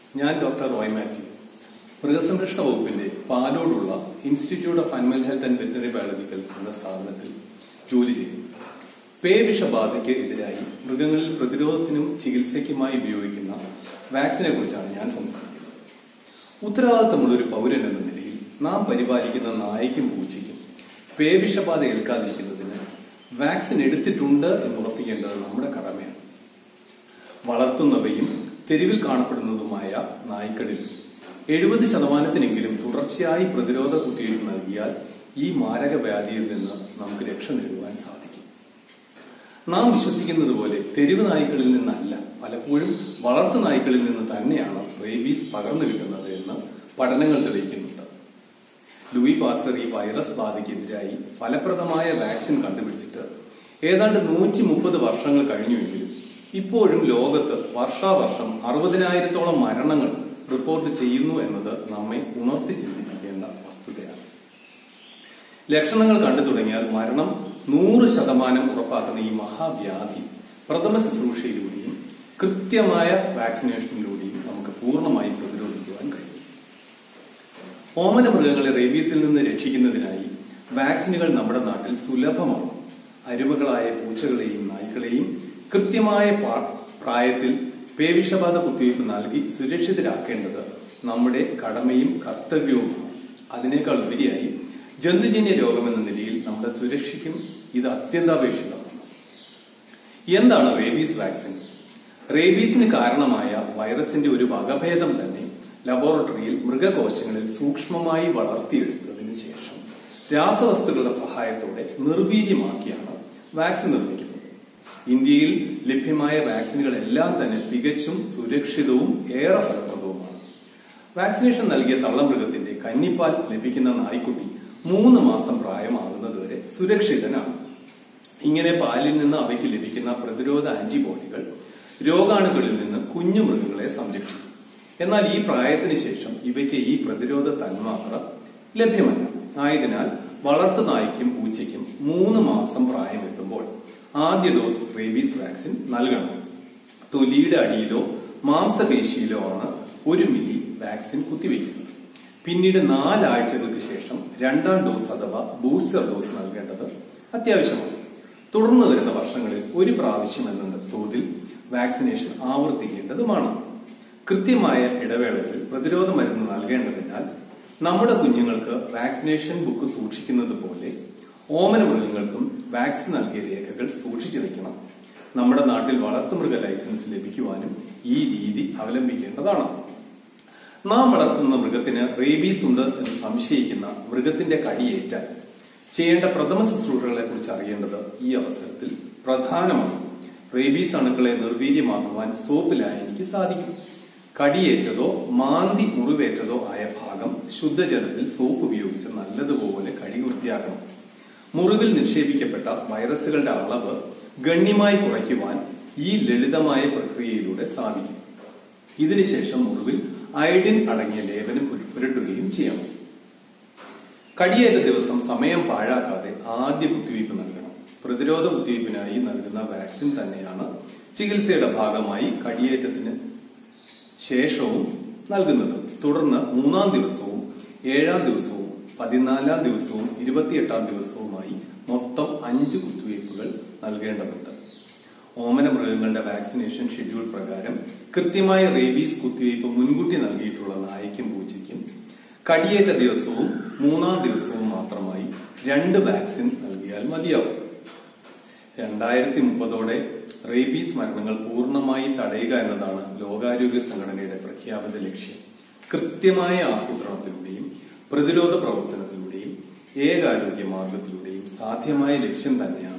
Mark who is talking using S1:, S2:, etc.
S1: ഞാൻ ഡോക്ടർ റോയ് മാത്യു മൃഗസംരക്ഷണ വകുപ്പിന്റെ പാലോടുള്ള institute of animal health and veterinary biologicals എന്ന സ്ഥാപനത്തിൽ ജോലി ചെയ്യുന്നു പേ വിഷബാധയ്ക്ക് എതിരായി മൃഗങ്ങളിൽ പ്രതിരോധത്തിനും ചികിത്സയ്ക്കുമായി ഉപയോഗിക്കുന്ന വാക്സിനെ കുറിച്ചാണ് ഞാൻ സംസാരിക്കുന്നത് ഉത്തരവാദിത്തമുള്ള ഒരു പൗരൻ എന്ന നിലയിൽ നാം പരിപാലിക്കുന്ന നായയ്ക്കും പൂച്ചയ്ക്കും പേ വിഷബാധ ഏൽക്കാതിരിക്കുന്നതിന് വാക്സിൻ എടുത്തിട്ടുണ്ട് എന്ന് ഉറപ്പിക്കേണ്ടത് നമ്മുടെ കടമയാണ് വളർത്തുന്നവയും തെരുവിൽ കാണപ്പെടുന്നതുമായ നായ്ക്കളിൽ എഴുപത് ശതമാനത്തിനെങ്കിലും തുടർച്ചയായി പ്രതിരോധ കുത്തിവയ്പ് നൽകിയാൽ ഈ മാരക വ്യാധിയിൽ നിന്ന് നമുക്ക് രക്ഷ നേടുവാൻ സാധിക്കും നാം വിശ്വസിക്കുന്നത് പോലെ തെരുവ് നായ്ക്കളിൽ നിന്നല്ല പലപ്പോഴും വളർത്തു നായ്ക്കളിൽ നിന്ന് തന്നെയാണ് റേബീസ് പകർന്നു കിട്ടുന്നത് എന്ന് പഠനങ്ങൾ തെളിയിക്കുന്നുണ്ട് ലൂയി പാസർ ഈ വൈറസ് ബാധയ്ക്കെതിരായി ഫലപ്രദമായ വാക്സിൻ കണ്ടുപിടിച്ചിട്ട് ഏതാണ്ട് നൂറ്റി മുപ്പത് വർഷങ്ങൾ കഴിഞ്ഞുവെങ്കിലും ഇപ്പോഴും ലോകത്ത് വർഷാവർഷം അറുപതിനായിരത്തോളം മരണങ്ങൾ റിപ്പോർട്ട് ചെയ്യുന്നു എന്നത് നമ്മെ ഉണർത്തി ചിന്തിപ്പിക്കേണ്ട വസ്തുതയാണ് ലക്ഷണങ്ങൾ കണ്ടു തുടങ്ങിയാൽ മരണം നൂറ് ശതമാനം ഉറപ്പാക്കുന്ന ഈ മഹാവ്യാധി പ്രഥമ ശുശ്രൂഷയിലൂടെയും കൃത്യമായ വാക്സിനേഷനിലൂടെയും നമുക്ക് പൂർണ്ണമായി പ്രതിരോധിക്കുവാൻ കഴിയും ഓമന മൃഗങ്ങളെ റേബീസിൽ നിന്ന് രക്ഷിക്കുന്നതിനായി വാക്സിനുകൾ നമ്മുടെ നാട്ടിൽ സുലഭമാണ് അരുമകളായ പൂച്ചകളെയും നായ്ക്കളെയും കൃത്യമായ പാ- പ്രായത്തിൽ പേവിഷബാധ കുത്തിവയ്പ് നൽകി സുരക്ഷിതരാക്കേണ്ടത് നമ്മുടെ കടമയും കർത്തവ്യവുമാണ് അതിനേക്കാൾ ഉപരിയായി ജന്തുജന്യ രോഗമെന്ന നിലയിൽ നമ്മുടെ സുരക്ഷയ്ക്കും ഇത് അത്യന്താപേക്ഷിതമാണ് എന്താണ് റേബീസ് വാക്സിൻ റേബീസിന് കാരണമായ വൈറസിന്റെ ഒരു വകഭേദം തന്നെ ലബോറട്ടറിയിൽ മൃഗകോശങ്ങളിൽ സൂക്ഷ്മമായി വളർത്തിയെടുത്തതിനു ശേഷം രാസവസ്തുക്കളുടെ സഹായത്തോടെ നിർവീര്യമാക്കിയാണ് വാക്സിൻ നിർമ്മിക്കുന്നത് ഇന്ത്യയിൽ ലഭ്യമായ വാക്സിനുകളെല്ലാം തന്നെ തികച്ചും സുരക്ഷിതവും ഏറെ ഫലപ്രദവുമാണ് വാക്സിനേഷൻ നൽകിയ തള്ളമൃഗത്തിന്റെ കന്നിപ്പാൽ ലഭിക്കുന്ന നായ്ക്കുട്ടി മൂന്ന് മാസം പ്രായമാകുന്നതുവരെ സുരക്ഷിതനാണ് ഇങ്ങനെ പാലിൽ നിന്ന് അവയ്ക്ക് ലഭിക്കുന്ന പ്രതിരോധ ആന്റിബോഡികൾ രോഗാണുക്കളിൽ നിന്ന് കുഞ്ഞു മൃഗങ്ങളെ സംരക്ഷിക്കും എന്നാൽ ഈ പ്രായത്തിന് ശേഷം ഇവയ്ക്ക് ഈ പ്രതിരോധ തന്മാത്ര ലഭ്യമല്ല ആയതിനാൽ വളർത്തു നായ്ക്കും പൂച്ചയ്ക്കും മൂന്ന് മാസം പ്രായമെത്തുമ്പോൾ ആദ്യ ഡോസ് റേബീസ് വാക്സിൻ നൽകണം തൊലിയുടെ അടിയിലോ മാംസപേശിയിലോ ആണ് ഒരു മില്ലി വാക്സിൻ കുത്തിവെക്കുന്നത് പിന്നീട് നാലാഴ്ചകൾക്ക് ശേഷം രണ്ടാം ഡോസ് അഥവാ ബൂസ്റ്റർ ഡോസ് നൽകേണ്ടത് അത്യാവശ്യമാണ് തുടർന്ന് വരുന്ന വർഷങ്ങളിൽ ഒരു പ്രാവശ്യം എന്ന തോതിൽ വാക്സിനേഷൻ ആവർത്തിക്കേണ്ടതുമാണ് കൃത്യമായ ഇടവേളകളിൽ പ്രതിരോധ മരുന്ന് നൽകേണ്ടതിനാൽ നമ്മുടെ കുഞ്ഞുങ്ങൾക്ക് വാക്സിനേഷൻ ബുക്ക് സൂക്ഷിക്കുന്നത് പോലെ ഓമന മൃഗങ്ങൾക്കും വാക്സിൻ നൽകിയ രേഖകൾ സൂക്ഷിച്ചു വെക്കണം നമ്മുടെ നാട്ടിൽ വളർത്തുമൃഗ ലൈസൻസ് ലഭിക്കുവാനും ഈ രീതി അവലംബിക്കേണ്ടതാണ് നാം വളർത്തുന്ന മൃഗത്തിന് റേബീസ് ഉണ്ട് എന്ന് സംശയിക്കുന്ന മൃഗത്തിന്റെ കടിയേറ്റാൽ ചെയ്യേണ്ട പ്രഥമ ശുശ്രൂഷകളെ കുറിച്ച് അറിയേണ്ടത് ഈ അവസരത്തിൽ പ്രധാനമാണ് റേബീസ് അണുക്കളെ നിർവീര്യമാക്കുവാൻ സോപ്പ് ലായനിക്ക് സാധിക്കും കടിയേറ്റതോ മാന്തി മുറിവേറ്റതോ ആയ ഭാഗം ശുദ്ധജലത്തിൽ സോപ്പ് ഉപയോഗിച്ച് നല്ലതുപോലെ കടി വൃത്തിയാക്കണം മുറിവിൽ നിക്ഷേപിക്കപ്പെട്ട വൈറസുകളുടെ അളവ് ഗണ്യമായി കുറയ്ക്കുവാൻ ഈ ലളിതമായ പ്രക്രിയയിലൂടെ സാധിക്കും ഇതിനുശേഷം മുറിവിൽ അയഡിൻ അടങ്ങിയ ലേപനം പുര- പുരട്ടുകയും ചെയ്യണം കടിയേറ്റ ദിവസം സമയം പാഴാക്കാതെ ആദ്യ കുത്തിവയ്പ് നൽകണം പ്രതിരോധ കുത്തിവയ്പ്പിനായി നൽകുന്ന വാക്സിൻ തന്നെയാണ് ചികിത്സയുടെ ഭാഗമായി കടിയേറ്റത്തിന് ശേഷവും നൽകുന്നത് തുടർന്ന് മൂന്നാം ദിവസവും ഏഴാം ദിവസവും പതിനാലാം ദിവസവും ഇരുപത്തിയെട്ടാം ദിവസവുമായി മൊത്തം അഞ്ച് കുത്തിവയ്പ്പുകൾ നൽകേണ്ടതുണ്ട് ഓമന മൃഗങ്ങളുടെ വാക്സിനേഷൻ ഷെഡ്യൂൾ പ്രകാരം കൃത്യമായ റേബീസ് കുത്തിവയ്പ് മുൻകൂട്ടി നൽകിയിട്ടുള്ള നായയ്ക്കും പൂച്ചയ്ക്കും കടിയേറ്റ ദിവസവും മൂന്നാം ദിവസവും മാത്രമായി രണ്ട് വാക്സിൻ നൽകിയാൽ മതിയാവും രണ്ടായിരത്തി മുപ്പതോടെ റേബീസ് മരണങ്ങൾ പൂർണ്ണമായി തടയുക എന്നതാണ് ലോകാരോഗ്യ സംഘടനയുടെ പ്രഖ്യാപിത ലക്ഷ്യം കൃത്യമായ ആസൂത്രണത്തിലൂടെയും പ്രതിരോധ പ്രവർത്തനത്തിലൂടെയും ഏകാരോഗ്യ മാർഗത്തിലൂടെയും സാധ്യമായ ലക്ഷ്യം തന്നെയാണ്